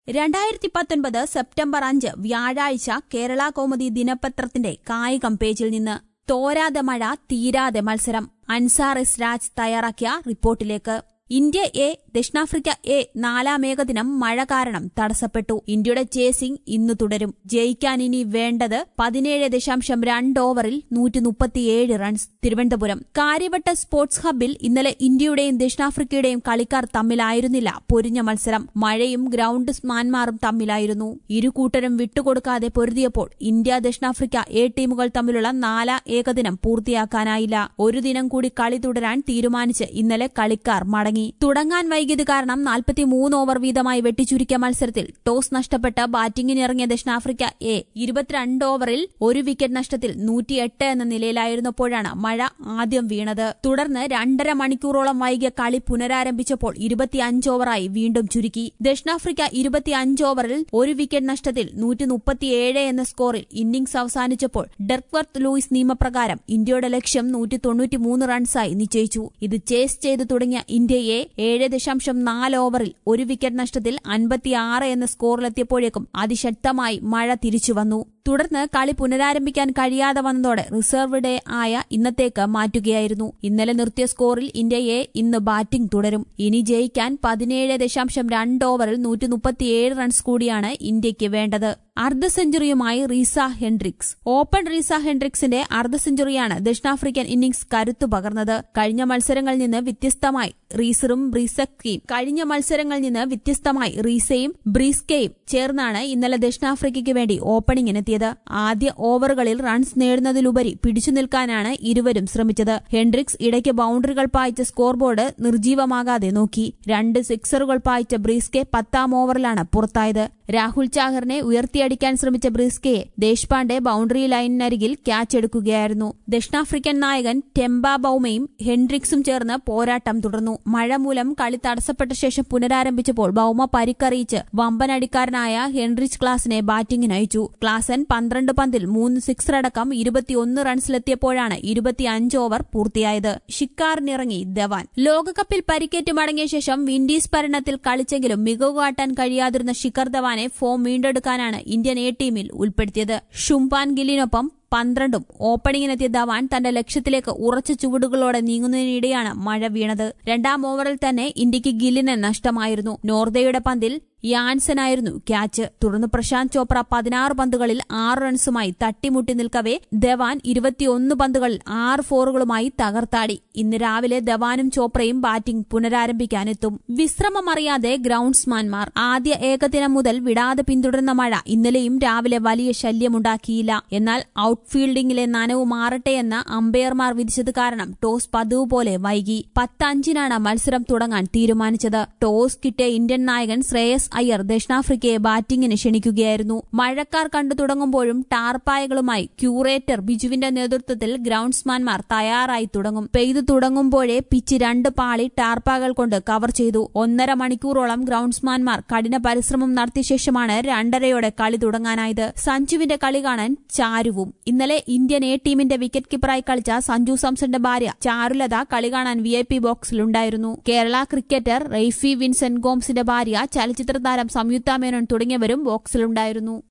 രണ്ടായിരത്തി പത്തൊൻപത് സെപ്റ്റംബർ അഞ്ച് വ്യാഴാഴ്ച കേരള കൗമുദി ദിനപത്രത്തിന്റെ കായികം പേജിൽ നിന്ന് തോരാതെ മഴ തീരാതെ മത്സരം അൻസാർ എസ് രാജ് തയ്യാറാക്കിയ റിപ്പോർട്ടിലേക്ക് ഇന്ത്യ എ ദക്ഷിണാഫ്രിക്ക എ നാലാം ഏകദിനം മഴ കാരണം തടസ്സപ്പെട്ടു ഇന്ത്യയുടെ ചേസിംഗ് ഇന്ന് തുടരും ജയിക്കാൻ ഇനി വേണ്ടത് പതിനേഴ് ദശാംശം രണ്ട് ഓവറിൽ നൂറ്റി മുപ്പത്തിയേഴ് റൺസ് തിരുവനന്തപുരം കാര്യവട്ട സ്പോർട്സ് ഹബ്ബിൽ ഇന്നലെ ഇന്ത്യയുടെയും ദക്ഷിണാഫ്രിക്കയുടെയും കളിക്കാർ തമ്മിലായിരുന്നില്ല പൊരിഞ്ഞ മത്സരം മഴയും ഗ്രൌണ്ട് സ്മാൻമാറും തമ്മിലായിരുന്നു ഇരു കൂട്ടരും വിട്ടുകൊടുക്കാതെ പൊരുതിയപ്പോൾ ഇന്ത്യ ദക്ഷിണാഫ്രിക്ക എ ടീമുകൾ തമ്മിലുള്ള നാലാം ഏകദിനം പൂർത്തിയാക്കാനായില്ല ഒരു ദിനം കൂടി കളി തുടരാൻ തീരുമാനിച്ച് ഇന്നലെ കളിക്കാർ മടങ്ങി തുടങ്ങാൻ വൈകിയത് കാരണം നാൽപ്പത്തിമൂന്ന് ഓവർ വീതമായി വെട്ടിച്ചുരുക്കിയ മത്സരത്തിൽ ടോസ് നഷ്ടപ്പെട്ട് ബാറ്റിംഗിനിറങ്ങിയ ദക്ഷിണാഫ്രിക്ക എ ഇരുപത്തിരണ്ട് ഓവറിൽ ഒരു വിക്കറ്റ് നഷ്ടത്തിൽ നൂറ്റിയെട്ട് എന്ന നിലയിലായിരുന്നപ്പോഴാണ് മഴ ആദ്യം വീണത് തുടർന്ന് രണ്ടര മണിക്കൂറോളം വൈകിയ കളി പുനരാരംഭിച്ചപ്പോൾ ഇരുപത്തിയഞ്ച് ഓവറായി വീണ്ടും ചുരുക്കി ദക്ഷിണാഫ്രിക്ക ഇരുപത്തിയഞ്ച് ഓവറിൽ ഒരു വിക്കറ്റ് നഷ്ടത്തിൽ നൂറ്റി മുപ്പത്തിയേഴ് എന്ന സ്കോറിൽ ഇന്നിംഗ്സ് അവസാനിച്ചപ്പോൾ ഡെർക്വർത്ത് ലൂയിസ് നിയമപ്രകാരം ഇന്ത്യയുടെ ലക്ഷ്യം നൂറ്റി തൊണ്ണൂറ്റിമൂന്ന് റൺസായി നിശ്ചയിച്ചു ഇത് ചേസ് ചെയ്തു തുടങ്ങിയ ഇന്ത്യയെ ഏഴ് ദശാംശം നാല് ഓവറിൽ ഒരു വിക്കറ്റ് നഷ്ടത്തിൽ അൻപത്തിയാറ് എന്ന സ്കോറിലെത്തിയപ്പോഴേക്കും അതിശക്തമായി മഴ തിരിച്ചുവന്നു തുടർന്ന് കളി പുനരാരംഭിക്കാൻ കഴിയാതെ വന്നതോടെ റിസർവ് ഡേ ആയ ഇന്നത്തേക്ക് മാറ്റുകയായിരുന്നു ഇന്നലെ നിർത്തിയ സ്കോറിൽ ഇന്ത്യയെ ഇന്ന് ബാറ്റിംഗ് തുടരും ഇനി ജയിക്കാൻ പതിനേഴ് ദശാംശം രണ്ട് ഓവറിൽ നൂറ്റി മുപ്പത്തിയേഴ് റൺസ് കൂടിയാണ് ഇന്ത്യയ്ക്ക് വേണ്ടത് അർദ്ധ സെഞ്ചുറിയുമായി റീസ ഹെൻഡ്രിക്സ് ഓപ്പൺ റീസ ഹെൻഡ്രിക്സിന്റെ അർദ്ധ സെഞ്ചുറിയാണ് ദക്ഷിണാഫ്രിക്കൻ ഇന്നിംഗ്സ് കരുത്തു പകർന്നത് കഴിഞ്ഞ മത്സരങ്ങളിൽ നിന്ന് വ്യത്യസ്തമായി റീസറും ബ്രീസക്കയും കഴിഞ്ഞ മത്സരങ്ങളിൽ നിന്ന് വ്യത്യസ്തമായി റീസയും ബ്രീസ്കയും ചേർന്നാണ് ഇന്നലെ ദക്ഷിണാഫ്രിക്കയ്ക്ക് വേണ്ടി ഓപ്പണിംഗിനെത്തിയത് ആദ്യ ഓവറുകളിൽ റൺസ് നേടുന്നതിലുപരി പിടിച്ചു നിൽക്കാനാണ് ഇരുവരും ശ്രമിച്ചത് ഹെൻഡ്രിക്സ് ഇടയ്ക്ക് ബൌണ്ടറികൾ പായിച്ച സ്കോർ ബോർഡ് നിർജീവമാകാതെ നോക്കി രണ്ട് സിക്സറുകൾ പായിച്ച ബ്രീസ്കെ പത്താം ഓവറിലാണ് പുറത്തായത് രാഹുൽ ചാഹറിനെ ഉയർത്തിയടിക്കാൻ ശ്രമിച്ച ബ്രിസ്കയെ ദേശ്പാണ്ഡെ ബൌണ്ടറി ലൈനിനരികിൽ ക്യാച്ച് എടുക്കുകയായിരുന്നു ദക്ഷിണാഫ്രിക്കൻ നായകൻ ടെംബ ബൌമയും ഹെൻഡ്രിക്സും ചേർന്ന് പോരാട്ടം തുടർന്നു മഴ മൂലം കളി തടസ്സപ്പെട്ട ശേഷം പുനരാരംഭിച്ചപ്പോൾ ബൌമ പരിക്കറിയിച്ച് വമ്പനടിക്കാരനായ ഹെൻറിച്ച് ക്ലാസിനെ ബാറ്റിംഗിന് അയച്ചു ക്ലാസൻ പന്ത്രണ്ട് പന്തിൽ മൂന്ന് സിക്സറടക്കം ഇരുപത്തിയൊന്ന് റൺസിലെത്തിയപ്പോഴാണ് ഇരുപത്തിയഞ്ച് ഓവർ പൂർത്തിയായത് ഷിക്കാറിനിറങ്ങി ധവാൻ ലോകകപ്പിൽ പരിക്കേറ്റ് മടങ്ങിയ ശേഷം വിൻഡീസ് പര്യടനത്തിൽ കളിച്ചെങ്കിലും മികവ് കാട്ടാൻ കഴിയാതിരുന്ന ശിഖർ ധവാനെ ഫോം വീണ്ടെടുക്കാനാണ് ഇന്ത്യൻ എ ടീമിൽ ഉൾപ്പെടുത്തിയത് ഷുംപാൻ ഗില്ലിനൊപ്പം പന്ത്രണ്ടും ഓപ്പണിംഗിനെത്തിയ ധവാൻ തന്റെ ലക്ഷ്യത്തിലേക്ക് ഉറച്ച ചുവടുകളോടെ നീങ്ങുന്നതിനിടെയാണ് മഴ വീണത് രണ്ടാം ഓവറിൽ തന്നെ ഇന്ത്യക്ക് ഗില്ലിന് നഷ്ടമായിരുന്നു നോർദയുടെ പന്തിൽ യാൻസനായിരുന്നു ക്യാച്ച് തുടർന്ന് പ്രശാന്ത് ചോപ്ര പതിനാറ് പന്തുകളിൽ ആറ് റൺസുമായി തട്ടിമുട്ടി നിൽക്കവേ ധവാൻ ഇരുപത്തിയൊന്ന് പന്തുകളിൽ ആറ് ഫോറുകളുമായി തകർത്താടി ഇന്ന് രാവിലെ ധവാനും ചോപ്രയും ബാറ്റിംഗ് പുനരാരംഭിക്കാനെത്തും വിശ്രമമറിയാതെ ഗ്രൌണ്ട്സ്മാൻമാർ ആദ്യ ഏകദിനം മുതൽ വിടാതെ പിന്തുടരുന്ന മഴ ഇന്നലെയും രാവിലെ വലിയ ശല്യമുണ്ടാക്കിയില്ല എന്നാൽ ഔട്ട്ഫീൽഡിംഗിലെ നനവ് മാറട്ടെയെന്ന് അമ്പയർമാർ വിധിച്ചത് കാരണം ടോസ് പതിവ് പോലെ വൈകി പത്തഞ്ചിനാണ് മത്സരം തുടങ്ങാൻ തീരുമാനിച്ചത് ടോസ് കിട്ടിയ ഇന്ത്യൻ നായകൻ ശ്രേയസ് അയ്യർ ദക്ഷിണാഫ്രിക്കയെ ബാറ്റിംഗിന് ക്ഷണിക്കുകയായിരുന്നു മഴക്കാർ കണ്ടു തുടങ്ങുമ്പോഴും ടാർപ്പായകളുമായി ക്യൂറേറ്റർ ബിജുവിന്റെ നേതൃത്വത്തിൽ ഗ്രൌണ്ട്സ്മാൻമാർ തയ്യാറായി തുടങ്ങും പെയ്തു തുടങ്ങുമ്പോഴേ പിച്ച് രണ്ട് പാളി ടാർപ്പാകൾ കൊണ്ട് കവർ ചെയ്തു ഒന്നര മണിക്കൂറോളം ഗ്രൌണ്ട്സ്മാൻമാർ കഠിന പരിശ്രമം നടത്തിയ ശേഷമാണ് രണ്ടരയോടെ കളി തുടങ്ങാനായത് സഞ്ജുവിന്റെ കളി കാണാൻ ചാരുവും ഇന്നലെ ഇന്ത്യൻ എ ടീമിന്റെ വിക്കറ്റ് കീപ്പറായി കളിച്ച സഞ്ജു സാംസന്റെ ഭാര്യ ചാരുലത കളി കാണാൻ വി ഐ പി ബോക്സിലുണ്ടായിരുന്നു കേരള ക്രിക്കറ്റർ റെയ്ഫി വിൻസെന്റ് ഗോംസിന്റെ ഭാര്യ ചലച്ചിത്ര താരം സംയുക്ത മേനോൻ തുടങ്ങിയവരും ബോക്സിലുണ്ടായിരുന്നു